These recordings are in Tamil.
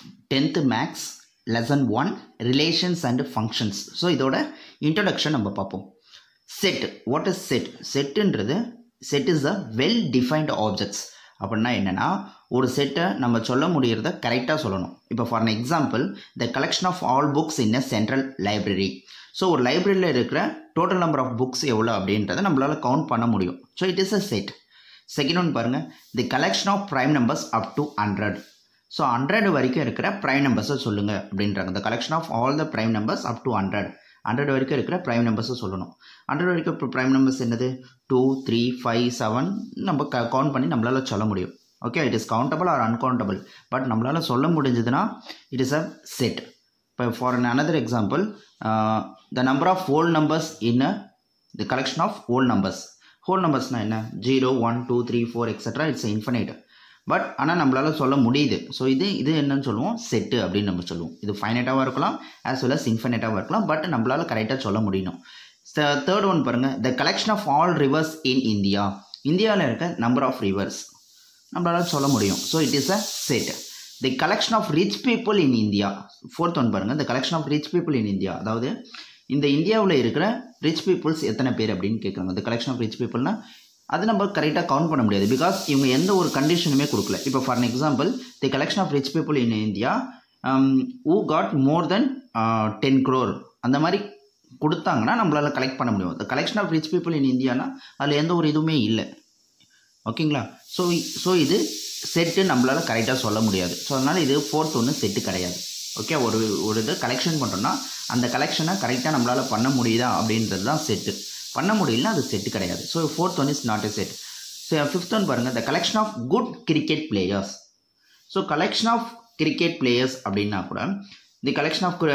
Tenth maths lesson one relations and functions so இதோட இன்ட்ரடக்ஷன் நம்ம பார்ப்போம் செட் வாட் இஸ் செட் செட்டுன்றது set is a well defined objects அப்படின்னா என்னென்னா ஒரு செட்டை நம்ம சொல்ல முடியறத கரெக்டாக சொல்லணும் இப்போ for an example the collection of all books in a central library so ஒரு லைப்ரரியில் இருக்கிற டோட்டல் நம்பர் ஆஃப் புக்ஸ் எவ்வளோ அப்படின்றத நம்மளால் கவுண்ட் பண்ண முடியும் so it is a set second one பாருங்கள் the collection of prime numbers up to hundred so hundred வரைக்கும் இருக்கிற ப்ரைம் நம்பர்ஸை சொல்லுங்கள் அப்படின்றாங்க the collection of all the prime numbers up to hundred hundred வரைக்கும் இருக்கிற ப்ரைம் நம்பர்ஸை சொல்லணும் ஹண்ட்ரட் வரைக்கும் இப்போ ப்ரைம் நம்பர்ஸ் என்னது டூ த்ரீ ஃபைவ் செவன் நம்ம க கவுண்ட் பண்ணி நம்மளால் சொல்ல முடியும் okay it is countable or uncountable but நம்மளால் சொல்ல முடிஞ்சதுன்னா இட் இஸ் அ செட் இப்போ for an another example the number of whole numbers in a the collection of whole numbers whole நம்பர்ஸ்னால் என்ன zero one two three four extra it's infinite but ஆனால் நம்மளால் சொல்ல முடியுது ஸோ இது இது என்னன்னு சொல்லுவோம் செட்டு அப்படின்னு நம்ம சொல்லுவோம் இது ஃபைனட்டாகவும் இருக்கலாம் ஆஸ் வெல் அஸ் இன்ஃபினைட்டாகவும் இருக்கலாம் பட் நம்மளால் கரெக்டாக சொல்ல முடியணும் தேர்ட் ஒன் பாருங்கள் the collection of all rivers in India இந்தியாவில் இருக்க நம்பர் ஆஃப் ரிவர்ஸ் நம்மளால் சொல்ல முடியும் so it is a set the collection of rich people in India fourth one பாருங்கள் the collection of rich people in India அதாவது இந்த இந்தியாவில் இருக்கிற ரிச் பீப்புள்ஸ் எத்தனை பேர் அப்படின்னு கேட்குறாங்க த கலெக்ஷன் ஆஃப் ரிச் பீப்புள்னா அது நம்ம கரெக்டாக கவுண்ட் பண்ண முடியாது பிகாஸ் இவங்க எந்த ஒரு கண்டிஷனுமே கொடுக்கல இப்போ for an example the collection of rich people in India who got more than ten crore அந்த மாதிரி கொடுத்தாங்கன்னா நம்மளால் கலெக்ட் பண்ண முடியும் the collection of rich people in இந்தியானா அதில் எந்த ஒரு இதுவுமே இல்லை ஓகேங்களா ஸோ ஸோ இது செட்டு நம்மளால் கரெக்டாக சொல்ல முடியாது ஸோ அதனால் இது ஃபோர்த் ஒன்று செட்டு கிடையாது ஓகே ஒரு ஒரு இது கலெக்ஷன் பண்ணுறோன்னா அந்த கலெக்ஷனை கரெக்டாக நம்மளால் பண்ண முடியுதா அப்படின்றது தான் செட்டு பண்ண முடியலனா அது செட்டு கிடையாது so fourth one is not a set so fifth one பாருங்கள் the collection of good cricket players so collection of cricket players அப்படின்னா கூட the collection of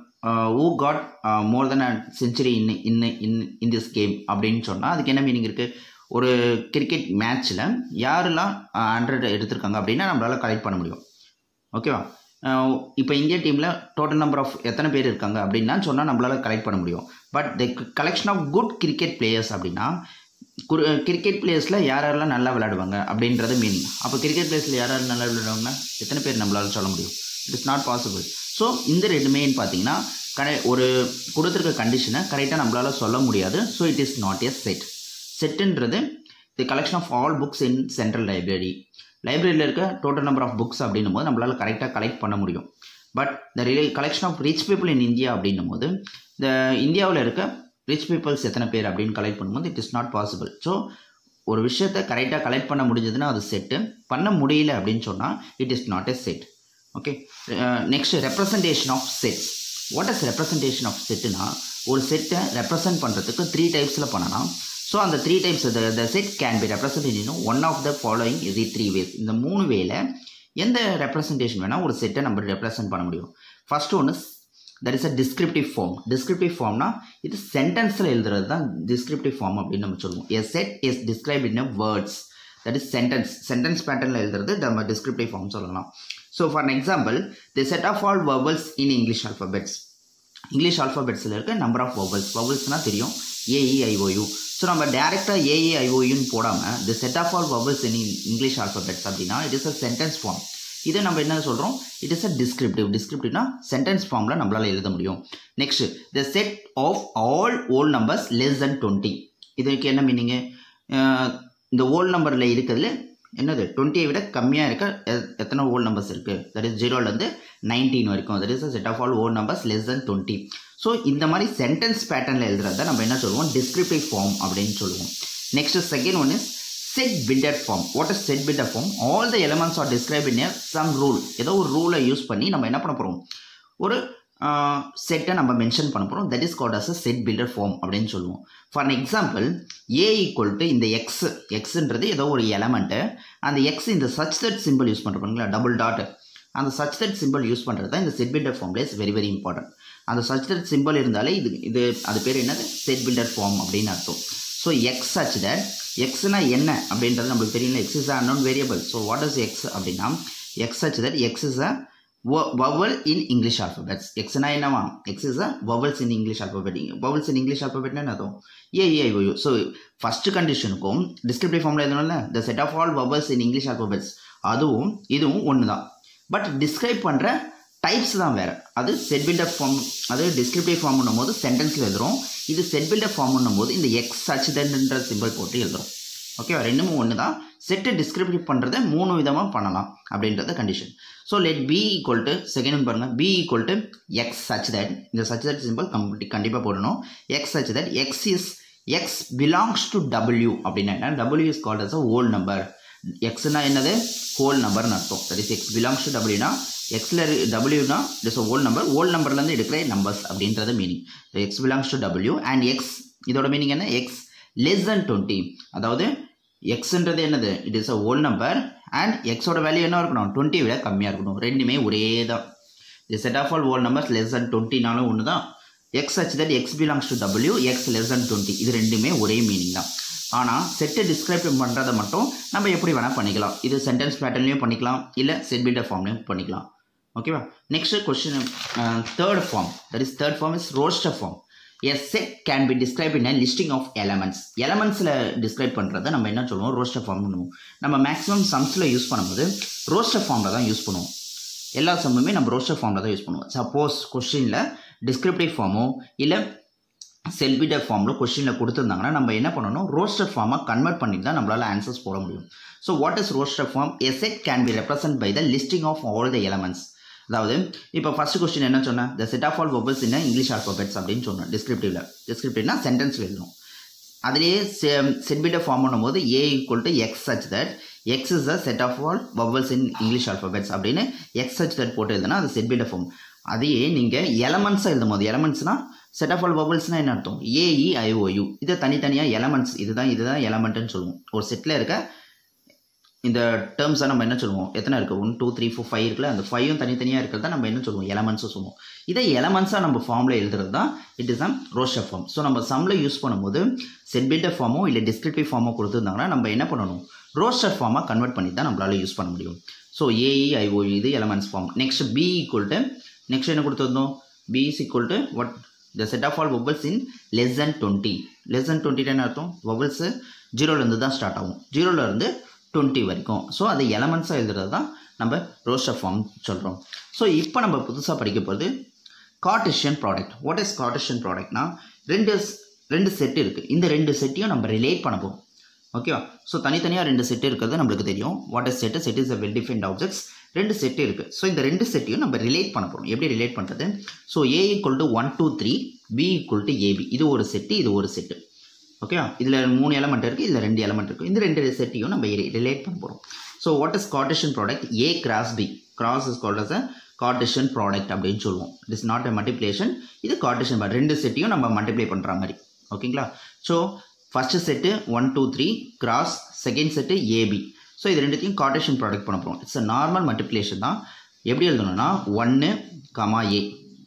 who got more than a century in in in in this game அப்படின்னு சொன்னால் அதுக்கு என்ன மீனிங் இருக்குது ஒரு கிரிக்கெட் மேட்ச்சில் யாரெல்லாம் ஹண்ட்ரட் எடுத்திருக்காங்க அப்படின்னா நம்மளால் கலெக்ட் பண்ண முடியும் ஓகேவா இப்போ இந்தியா டீமில் டோட்டல் நம்பர் ஆஃப் எத்தனை பேர் இருக்காங்க அப்படின்னா சொன்னால் நம்மளால் கலெக்ட் பண்ண முடியும் but the collection of good cricket players அப்படின்னா கிரிக்கெட் பிளேயர்ஸில் யார் யாரெல்லாம் நல்லா விளையாடுவாங்க அப்படின்றது மீனிங் அப்போ கிரிக்கெட் பிளேயர்ஸில் யார் யார் நல்லா விளையாடுவாங்கன்னா எத்தனை பேர் நம்மளால் சொல்ல முடியும் it is not possible so இந்த ரெண்டுமேன்னு பார்த்தீங்கன்னா கடை ஒரு கொடுத்துருக்க கண்டிஷனை கரெக்டாக நம்மளால் சொல்ல முடியாது so it is not a set செட்டுன்றது the collection of all books in central library லைப்ரரியில் இருக்க டோட்டல் நம்பர் ஆஃப் புக்ஸ் அப்படின்னும் போது நம்மளால் கரெக்டாக கலெக்ட் பண்ண முடியும் பட் த ரிலே collection of rich people in India அப்படின்னும் போது இந்த இந்தியாவில் இருக்க ரிச் பீப்புள்ஸ் எத்தனை பேர் அப்படின்னு கலெக்ட் பண்ணும்போது it is not possible so ஒரு விஷயத்தை கரெக்டாக கலெக்ட் பண்ண முடிஞ்சதுன்னா அது செட்டு பண்ண முடியல அப்படின்னு சொன்னால் it is not a set okay next representation of sets what is representation of செட்டுனா ஒரு செட்டை ரெப்ரசன்ட் பண்ணுறதுக்கு த்ரீ டைப்ஸில் பண்ணலாம் ஸோ அந்த three types the the set can be represent in one of the following இது த்ரீ வேஸ் இந்த மூணு வேல எந்த ரெப்ரசன்டேஷன் வேணால் ஒரு செட்டை நம்ம ரெப்ரசன்ட் பண்ண முடியும் ஃபர்ஸ்ட் ஒன்று that is a descriptive form descriptive ஃபார்ம்னா இது சென்டென்ஸில் எழுதுறது தான் டிஸ்கிரிப்டிவ் ஃபார்ம் அப்படின்னு நம்ம சொல்லுவோம் a set is describe in a words that is sentence sentence பேட்டர்னில் எழுதுறது நம்ம டிஸ்கிரிப்டிவ் ஃபார்ம் சொல்லலாம் so for example the set of all vowels in English alphabets English ஆல்ஃபபெட்ஸில் இருக்க நம்பர் ஆஃப் வர்பல்ஸ் வர்பல்ஸ்னால் தெரியும் ஏஇஐஓயு ஸோ நம்ம டேரெக்டாக ஏஏஐஓயுன்னு போடாமல் the set of all vowels in English alphabets அப்படின்னா it is a sentence form இதை நம்ம என்ன சொல்கிறோம் இட் இஸ் அ டிஸ்கிரிப்டிவ் டிஸ்கிரிப்டிவ்னா சென்டென்ஸ் ஃபார்மில் நம்மளால் எழுத முடியும் next the set of all whole numbers less than twenty இதுக்கு என்ன மீனிங்கு இந்த ஓல் நம்பரில் இருக்கிறதுல என்னது டுவெண்ட்டியை விட கம்மியாக இருக்க எத்தனை ஓல் நம்பர்ஸ் இருக்குது தட் இஸ் ஜீரோலேருந்து நைன்டீன் வரைக்கும் that is a set of all whole numbers less than twenty so இந்த மாதிரி சென்டென்ஸ் பேட்டர்னில் எழுதுறத நம்ம என்ன சொல்லுவோம் டிஸ்கிரிப்டிவ் ஃபார்ம் அப்படின்னு சொல்லுவோம் next second one is set builder form what is set builder form all the elements are describe in some rule ஏதோ ஒரு ரூலை யூஸ் பண்ணி நம்ம என்ன பண்ண போகிறோம் ஒரு செட்டை நம்ம மென்ஷன் பண்ண போகிறோம் that is called as a set builder form அப்படின்னு சொல்லுவோம் for an example A equal to இந்த எக்ஸ் எக்ஸுன்றது ஏதோ ஒரு எலமெண்ட்டு அந்த எக்ஸ் இந்த சச் தட் சிம்பிள் யூஸ் பண்ணுறோங்களா டபுள் டாட் அந்த சச் தட் சிம்பிள் யூஸ் பண்ணுறது தான் இந்த செட் பில்டர் ஃபார்ம்ல இஸ் வெரி வெரி இம்பார்ட்டன்ட் அந்த சச் தட் சிம்பிள் இருந்தாலே இது இது அது பேர் என்னது செட் பில்டர் ஃபார்ம் அப்படின்னு அர்த்தம் ஸோ எக்ஸ் சச் தட் எக்ஸ்னா என்ன அப்படின்றது நம்மளுக்கு தெரியல x is unknown variable so what is x அப்படின்னா x such that x is a vowel in English alphabets. X na என்னவா X is a vowels in English alphabet. Vowels in English alphabet என்ன அர்த்தம் A A O so first கண்டிஷனுக்கும் டிஸ்கிரிப்டிவ் ஃபார்மில் எழுதணும்ல the set of all vowels in English alphabets அதுவும் இதுவும் ஒன்று தான் பட் டிஸ்கிரைப் பண்ணுற டைப்ஸ் தான் வேறு அது செட் பில்டர் ஃபார்ம் அது டிஸ்கிரிப்டிவ் ஃபார்ம் போது சென்டென்ஸில் எழுதுறோம் இது செட் பில்டர் ஃபார்ம் போது இந்த எக்ஸ் சச்சிதன்ற சிம்பிள் போட்டு எழுதுறோம் ஓகேவா ரெண்டுமே ஒன்று தான் செட்டு டிஸ்கிரிப்டிவ் பண்ணுறதை மூணு விதமாக பண்ணலாம் அப்படின்றத condition so let B equal to second பாருங்கள் B equal to x such that இந்த சச் தட் சிம்பிள் கம்பி கண்டிப்பாக போடணும் x such that x is x belongs to W அப்படின்னா என்ன W is called as a whole number எக்ஸ்னா என்னது ஹோல் நம்பர்னு அர்த்தம் that is x belongs to டபிள்யூனா எக்ஸில் டபிள்யூனா இட்ஸ் ஹோல் நம்பர் ஹோல் நம்பர்லேருந்து எடுக்கிற நம்பர்ஸ் அப்படின்றது meaning x belongs to W and X இதோட மீனிங் என்ன எக்ஸ் லெஸ் தென் டுவெண்ட்டி அதாவது எக்ஸ்ன்றது என்னது it is a whole number and எக்ஸோட வேல்யூ என்ன இருக்கணும் டுவெண்ட்டி விட கம்மியாக இருக்கணும் ரெண்டுமே ஒரே தான் the set of all whole numbers less than டுவெண்ட்டினாலும் ஒன்று தான் x such that x belongs to W x less than twenty இது ரெண்டுமே ஒரே மீனிங் தான் ஆனால் செட்டை டிஸ்கிரைப் பண்ணுறதை மட்டும் நம்ம எப்படி வேணால் பண்ணிக்கலாம் இது சென்டென்ஸ் பேட்டர்ன்லையும் பண்ணிக்கலாம் இல்லை செட் பில்டர் ஃபார்ம்லையும் பண்ணிக்கலாம் ஓகேவா next question third form that is third form is roster form a set can be describe in a listing of elements எலமெண்ட்ஸில் டிஸ்கிரைப் பண்ணுறதை நம்ம என்ன சொல்லுவோம் ரோஸ்டர் ஃபார்ம் பண்ணுவோம் நம்ம மேக்ஸிமம் சம்ஸில் யூஸ் பண்ணும்போது ரோஸ்டர் ஃபார்மில் தான் யூஸ் பண்ணுவோம் எல்லா சம்முமே நம்ம ரோஸ்டர் ஃபார்மில் தான் யூஸ் பண்ணுவோம் சப்போஸ் கொஸ்டினில் டிஸ்கிரிப்டிவ் ஃபார்மோ இல்லை செல்பிடர் ஃபார்மில் கொஸ்டினில் கொடுத்துருந்தாங்கன்னா நம்ம என்ன பண்ணணும் ரோஸ்டர் ஃபார்மாக கன்வெர்ட் பண்ணி தான் நம்மளால் ஆன்சர்ஸ் போட முடியும் so what is roster form a set can be represent by the listing of all the elements அதாவது இப்போ ஃபர்ஸ்ட் கொஸ்டின் என்ன சொன்னேன் the set of all vowels in English alphabets அப்படின்னு சொன்னேன் டிஸ்கிரிப்டிவ்ல டிஸ்கிரிப்டிவ்னா சென்டென்ஸ் எழுதணும் அதுலேயே செட்பிட்ட ஃபார்ம் பண்ணும்போது A equal to x such that x is a set of all vowels in English alphabets அப்படின்னு எக்ஸ் சச் தட் போட்டு எழுதுனா அது செட்பிட்ட ஃபார்ம் அதையே நீங்கள் எலமெண்ட்ஸாக எழுதும் போது எலமெண்ட்ஸ்னால் செட் ஆஃப் ஆல் வவல்ஸ்னால் என்ன அர்த்தம் ஏஇ ஐஓயு இதை தனித்தனியாக எலமெண்ட்ஸ் இதுதான் இதுதான் எலமெண்ட்டுன்னு சொல்லுவோம் ஒரு செட்டில் இருக்க இந்த டேர்ம்ஸை நம்ம என்ன சொல்லுவோம் எத்தனை இருக்குது one two three four five இருக்குல்ல அந்த ஃபைவும் தனித்தனியாக இருக்கிறத நம்ம என்ன சொல்லுவோம் எலமெண்ட்ஸும் சொல்லுவோம் இதை எலமெண்ட்ஸாக நம்ம ஃபார்மில் எழுதுறது தான் it is um roster form so நம்ம சம்மில் யூஸ் பண்ணும்போது செட்பில்டர் ஃபார்மோ இல்லை டிஸ்கிரிப்டிவ் ஃபார்மோ கொடுத்துருந்தாங்கன்னா நம்ம என்ன பண்ணணும் ரோஸ்டர் ஃபார்மாக கன்வெர்ட் பண்ணி தான் நம்மளால் யூஸ் பண்ண முடியும் ஸோ ஏஇ ஐஓஇ இது elements form next B equal to next என்ன கொடுத்துருந்தோம் B is equal to what the set of all vowels in less than twenty less than twenty என்ன அர்த்தம் வொபல்ஸு ஜீரோலேருந்து தான் ஸ்டார்ட் ஆகும் ஜீரோலேருந்து டுவெண்ட்டி வரைக்கும் ஸோ அது எலமெண்ட்ஸாக எழுதுறது தான் நம்ம ரோஸ்டர் ஃபார்ம் சொல்கிறோம் ஸோ இப்போ நம்ம புதுசாக படிக்க போகிறது Cartesian product what is Cartesian ப்ராடக்ட்னா ரெண்டு ரெண்டு செட் இருக்குது இந்த ரெண்டு செட்டையும் நம்ம ரிலேட் பண்ண போகிறோம் ஓகேவா ஸோ தனித்தனியாக ரெண்டு செட் இருக்கிறது நம்மளுக்கு தெரியும் what is set set is a well defined objects ரெண்டு செட் இருக்குது ஸோ இந்த ரெண்டு செட்டையும் நம்ம ரிலேட் பண்ண போகிறோம் எப்படி ரிலேட் பண்ணுறது so A equal to one two three B equal to a b இது ஒரு செட்டு இது ஒரு செட்டு ஓகேவா இதில் மூணு எலமெண்ட் இருக்குது இதில் ரெண்டு எலமெண்ட் இருக்குது இந்த ரெண்டு செட்டையும் நம்ம ரிலேட் பண்ண போகிறோம் so what is Cartesian product A cross B cross is called as a Cartesian product அப்படின்னு சொல்லுவோம் it is not a multiplication இது கார்டிஷன் ரெண்டு செட்டையும் நம்ம மல்டிப்ளை பண்ணுற மாதிரி ஓகேங்களா so first set one two three cross second set a b so இது ரெண்டுத்தையும் கார்டேஷன் ப்ராடக்ட் பண்ண போகிறோம் இட்ஸ் அ நார்மல் மல்டிப்ளேஷன் தான் எப்படி எழுதணும்னா ஒன்று கமா ஏ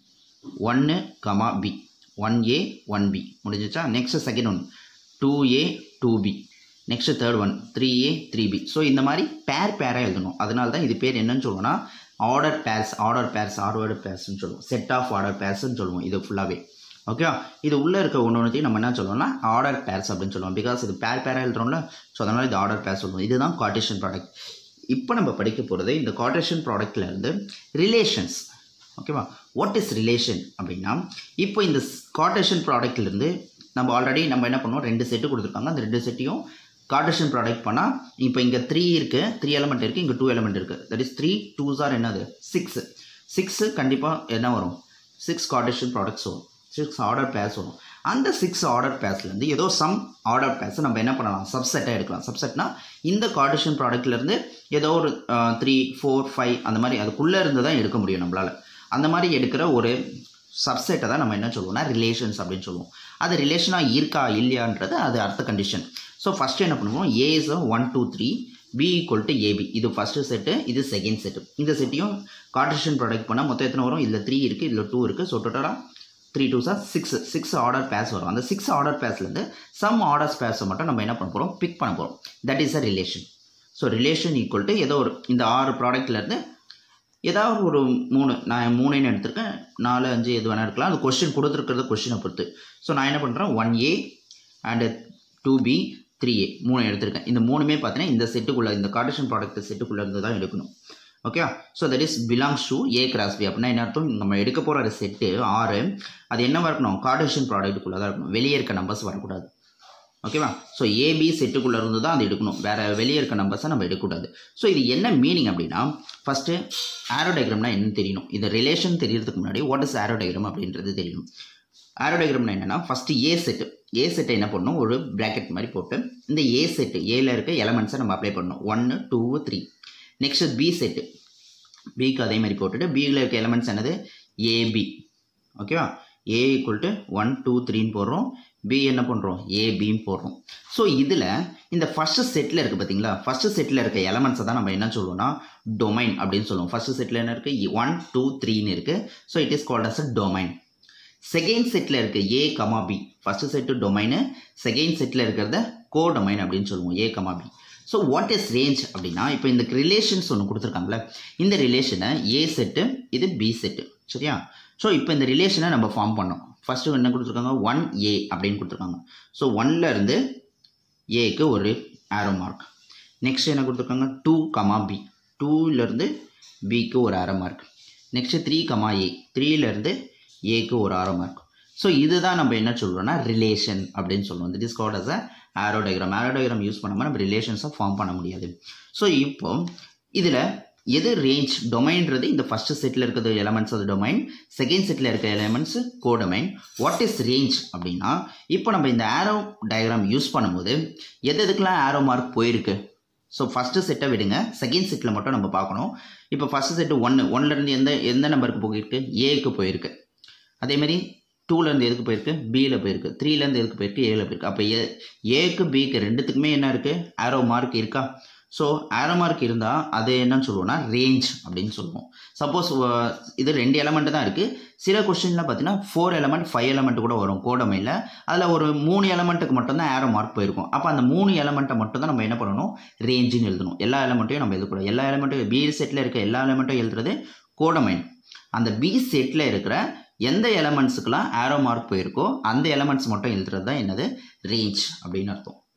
ஒன்று comma b one a one b முடிஞ்சிச்சா next second one two a two b next third one three a three b so இந்த மாதிரி பேர் பேராக எழுதணும் அதனால தான் இது பேர் என்னன்னு சொல்லுவோம்னா order pairs order pairs order பேர்ஸ்னு சொல்லுவோம் செட் ஆஃப் ஆர்டர் பேர்ஸ்னு சொல்லுவோம் இது ஃபுல்லாகவே ஓகேவா இது உள்ளே இருக்க ஒன்று ஒன்றுத்தையும் நம்ம என்ன சொல்லுவோம்னா ஆர்டர் பேர்ஸ் அப்படின்னு சொல்லுவோம் பிகாஸ் இது பேர் பேராக எழுதுறோம்ல ஸோ அதனால் இது ஆர்டர் பேர் சொல்லுவோம் இதுதான் கார்டேஷன் ப்ராடக்ட் இப்போ நம்ம படிக்க போகிறது இந்த கார்டேஷன் ப்ராடக்ட்ல இருந்து ரிலேஷன்ஸ் ஓகேவா வாட் இஸ் ரிலேஷன் அப்படின்னா இப்போ இந்த கார்டேஷன் ப்ராடக்ட்லேருந்து நம்ம ஆல்ரெடி நம்ம என்ன பண்ணுவோம் ரெண்டு செட்டு கொடுத்துருக்காங்க அந்த ரெண்டு செட்டையும் கார்டேஷன் ப்ராடக்ட் பண்ணால் இப்போ இங்கே த்ரீ இருக்குது த்ரீ எலமெண்ட் இருக்குது இங்கே டூ எலமெண்ட் இருக்குது that is three twos are என்னது சிக்ஸ் சிக்ஸு கண்டிப்பாக என்ன வரும் சிக்ஸ் கார்டேஷன் ப்ராடக்ட்ஸ் வரும் சிக்ஸ் ஆர்டர் பேர்ஸ் வரும் அந்த சிக்ஸ் ஆர்டர் பேர்ஸ்லேருந்து ஏதோ சம் ஆர்டர் பேர்ஸை நம்ம என்ன பண்ணலாம் சப்செட்டாக எடுக்கலாம் சப்செட்னா இந்த கார்டிஷன் ப்ராடக்ட்லேருந்து ஏதோ ஒரு த்ரீ ஃபோர் ஃபைவ் அந்த மாதிரி அதுக்குள்ளே இருந்து தான் எடுக்க முடியும் நம்மளால் அந்த மாதிரி எடுக்கிற ஒரு சப்செட்டை தான் நம்ம என்ன சொல்லுவோம்னா ரிலேஷன்ஸ் அப்படின்னு சொல்லுவோம் அது ரிலேஷனாக இருக்கா இல்லையான்றது அது அடுத்த கண்டிஷன் ஸோ ஃபஸ்ட்டு என்ன பண்ணுவோம் A is one two three B equal to a b இது ஃபஸ்ட்டு செட்டு இது செகண்ட் செட்டு இந்த செட்டையும் கார்டிஷன் ப்ராடக்ட் பண்ணால் மொத்தம் எத்தனை வரும் இதில் த்ரீ இருக்குது இதில் டூ இருக்குது ஸோ டோட்டலாக த்ரீ டூ சார் சிக்ஸ் சிக்ஸ் ஆர்டர் பேஸ் வரும் அந்த சிக்ஸ் ஆர்டர் பேஸ்லேருந்து சம் ஆர்டர்ஸ் பேஸை மட்டும் நம்ம என்ன பண்ண போகிறோம் பிக் பண்ண போகிறோம் that is a relation so relation equal to ஏதோ ஒரு இந்த ஆறு ப்ராடக்ட்லேருந்து ஏதாவது ஒரு மூணு நான் மூணுன்னு எடுத்திருக்கேன் நாலு அஞ்சு எது வேணால் இருக்கலாம் அந்த கொஸ்டின் கொடுத்துருக்கிறது கொஸ்டினை பொறுத்து ஸோ நான் என்ன பண்ணுறேன் one a and two b three a மூணு எடுத்திருக்கேன் இந்த மூணுமே பார்த்தீங்கன்னா இந்த செட்டுக்குள்ளே இந்த கார்டிஷன் ப்ராடக்ட் செட்டுக்குள்ளே இருந்து தான் எடுக்கணும் okay so that is belongs to A cross B அப்படின்னா என்ன அர்த்தம் நம்ம எடுக்க போகிற செட்டு ஆறு அது என்னவா இருக்கணும் கார்டேஷன் ப்ராடக்ட்டுக்குள்ளே தான் இருக்கணும் வெளியே இருக்க நம்பர்ஸ் வரக்கூடாது ஓகேவா ஸோ ஏபி செட்டுக்குள்ளே இருந்து தான் அது எடுக்கணும் வேறு வெளியே இருக்க நம்பர்ஸை நம்ம எடுக்கக்கூடாது ஸோ இது என்ன மீனிங் அப்படின்னா ஃபஸ்ட்டு ஆரோ டயக்ராம்னா என்னன்னு தெரியணும் இது ரிலேஷன் தெரியறதுக்கு முன்னாடி வாட் இஸ் ஆரோ டயக்ராம் அப்படின்றது தெரியணும் ஆரோ டயக்ராம்னா என்னென்னா ஃபஸ்ட்டு ஏ செட்டு ஏ செட்டை என்ன பண்ணணும் ஒரு ப்ராக்கெட் மாதிரி போட்டு இந்த ஏ செட்டு ஏல இருக்க எலமெண்ட்ஸை நம்ம அப்ளை பண்ணணும் ஒன்று two three next B set பிக்கு அதே மாதிரி போட்டுட்டு பியில் இருக்க எலமெண்ட்ஸ் என்னது ஏபி ஓகேவா A equal to one two த்ரீன்னு போடுறோம் பி என்ன பண்ணுறோம் ஏபின்னு போடுறோம் ஸோ இதில் இந்த ஃபஸ்ட்டு செட்டில் இருக்குது பார்த்தீங்களா ஃபஸ்ட்டு செட்டில் இருக்க எலமெண்ட்ஸை தான் நம்ம என்ன சொல்லுவோம்னா டொமைன் அப்படின்னு சொல்லுவோம் ஃபஸ்ட்டு செட்டில் என்ன இருக்குது ஒன் டூ த்ரீன்னு இருக்குது so it is called as a domain second செட்டில் இருக்க a comma b first set domain second செட்டில் இருக்கிறத கோ டொமைன் அப்படின்னு சொல்லுவோம் a comma b so what is range அப்படின்னா இப்போ இந்த ரிலேஷன்ஸ் ஒன்று கொடுத்துருக்காங்களே இந்த ரிலேஷனை ஏ செட்டு இது பி செட்டு சரியா ஸோ இப்போ இந்த ரிலேஷனை நம்ம ஃபார்ம் பண்ணோம் ஃபஸ்ட்டு என்ன கொடுத்துருக்காங்க ஒன் ஏ அப்படின்னு கொடுத்துருக்காங்க ஸோ ஒன்ல இருந்து ஏக்கு ஒரு ஆரோ மார்க் நெக்ஸ்ட் என்ன கொடுத்துருக்காங்க டூ கமா பி டூலேருந்து பிக்கு ஒரு arrow mark next three comma a த்ரீலேருந்து ஏக்கு ஒரு ஆரோ மார்க் ஸோ இதுதான் நம்ம என்ன சொல்கிறோம்னா ரிலேஷன் அப்படின்னு சொல்லுவோம் that is called as a arrow diagram arrow diagram use பண்ணாமல் நம்ம ரிலேஷன்ஸை ஃபார்ம் பண்ண முடியாது ஸோ இப்போ இதில் எது ரேஞ்ச் டொமைன்றது இந்த ஃபஸ்ட்டு செட்டில் இருக்கிறது எலமெண்ட்ஸ் அது டொமைன் செகண்ட் செட்டில் இருக்க elements codomain what is range அப்படின்னா இப்போ நம்ம இந்த ஆரோ டயக்ராம் யூஸ் பண்ணும்போது எது எதுக்கெலாம் ஆரோ மார்க் போயிருக்கு ஸோ ஃபஸ்ட்டு செட்டை விடுங்க செகண்ட் செட்டில் மட்டும் நம்ம பார்க்கணும் இப்போ ஃபஸ்ட்டு செட்டு ஒன்று ஒன்லேருந்து எந்த எந்த நம்பருக்கு போயிருக்கு ஏக்கு போயிருக்கு அதேமாதிரி டூலேருந்து எதுக்கு போயிருக்கு பியில் போயிருக்கு த்ரீலேருந்து எதுக்கு போயிருக்கு ஏல போயிருக்கு அப்போ ஏ ஏக்கு பிக்கு ரெண்டுத்துக்குமே என்ன இருக்குது ஆரோ மார்க் இருக்கா ஸோ ஆரோ மார்க் இருந்தால் அது என்னன்னு சொல்லுவோம்னா ரேஞ்ச் அப்படின்னு சொல்லுவோம் சப்போஸ் இது ரெண்டு எலமெண்ட் தான் இருக்குது சில கொஸ்டின்லாம் பார்த்தீங்கன்னா ஃபோர் எலமெண்ட் ஃபைவ் எலமெண்ட் கூட வரும் கோடமையில் அதில் ஒரு மூணு எலமெண்ட்டுக்கு மட்டும்தான் ஆரோ மார்க் போயிருக்கும் அப்போ அந்த மூணு எலமெண்ட்டை மட்டும் தான் நம்ம என்ன பண்ணணும் ரேஞ்சுன்னு எழுதணும் எல்லா எலமெண்ட்டையும் நம்ம எழுதக்கூடாது எல்லா எலமெண்ட்டும் பி செட்டில் இருக்க எல்லா எலமெண்ட்டும் எழுதுறது கோடமைன் அந்த பி செட்டில் இருக்கிற எந்த எலமெண்ட்ஸுக்கெல்லாம் ஆரோ மார்க் போயிருக்கோ அந்த எலமெண்ட்ஸ் மட்டும் எழுதுறது தான் என்னது ரேஞ்ச் அப்படின்னு அர்த்தம்